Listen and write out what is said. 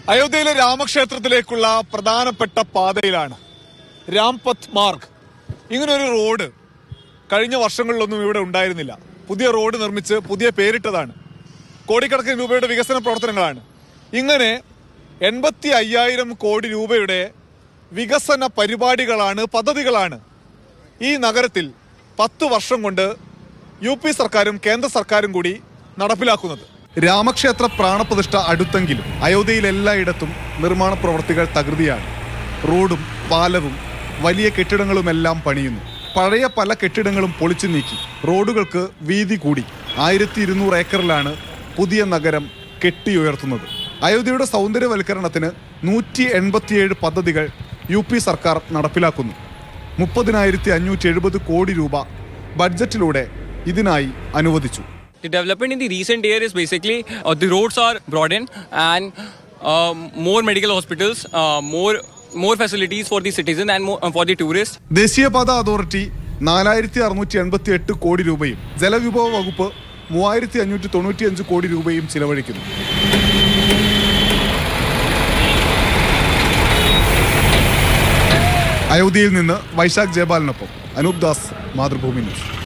അയോധ്യയിലെ രാമക്ഷേത്രത്തിലേക്കുള്ള പ്രധാനപ്പെട്ട പാതയിലാണ് രാംപത്ത് മാർഗ് ഇങ്ങനെ ഒരു റോഡ് കഴിഞ്ഞ വർഷങ്ങളിലൊന്നും ഇവിടെ ഉണ്ടായിരുന്നില്ല പുതിയ റോഡ് നിർമ്മിച്ച് പുതിയ പേരിട്ടതാണ് കോടിക്കണക്കിന് രൂപയുടെ വികസന പ്രവർത്തനങ്ങളാണ് ഇങ്ങനെ എൺപത്തി അയ്യായിരം കോടി രൂപയുടെ വികസന പരിപാടികളാണ് പദ്ധതികളാണ് ഈ നഗരത്തിൽ പത്ത് വർഷം കൊണ്ട് യു പി സർക്കാരും കേന്ദ്ര സർക്കാരും കൂടി നടപ്പിലാക്കുന്നത് രാമക്ഷേത്ര പ്രാണപ്രതിഷ്ഠ അടുത്തെങ്കിലും അയോധ്യയിൽ എല്ലായിടത്തും നിർമ്മാണ പ്രവർത്തികൾ തകൃതിയാണ് റോഡും പാലവും വലിയ കെട്ടിടങ്ങളുമെല്ലാം പണിയുന്നു പഴയ പല കെട്ടിടങ്ങളും പൊളിച്ചു നീക്കി റോഡുകൾക്ക് വീതി കൂടി ആയിരത്തി ഇരുന്നൂറ് ഏക്കറിലാണ് പുതിയ നഗരം കെട്ടിയുയർത്തുന്നത് അയോധ്യയുടെ സൗന്ദര്യവൽക്കരണത്തിന് നൂറ്റി എൺപത്തിയേഴ് പദ്ധതികൾ യു പി സർക്കാർ നടപ്പിലാക്കുന്നു മുപ്പതിനായിരത്തി അഞ്ഞൂറ്റി എഴുപത് കോടി രൂപ ബഡ്ജറ്റിലൂടെ ഇതിനായി അനുവദിച്ചു The development in the recent year is basically uh, the roads are broadened and uh, more medical hospitals, uh, more more facilities for the citizen and more, uh, for the tourists. ദേശീയപാത authority നാലായിരത്തി അറുന്നൂറ്റി എൺപത്തി എട്ട് കോടി രൂപയും ജലവിഭവ വകുപ്പ് മൂവായിരത്തി അഞ്ഞൂറ്റി തൊണ്ണൂറ്റി അഞ്ച് കോടി രൂപയും ചിലവഴിക്കുന്നു അയോധ്യയിൽ നിന്ന് വൈശാഖ് ജയപാലിനൊപ്പം അനൂപ് ദാസ് മാതൃഭൂമി ന്യൂസ്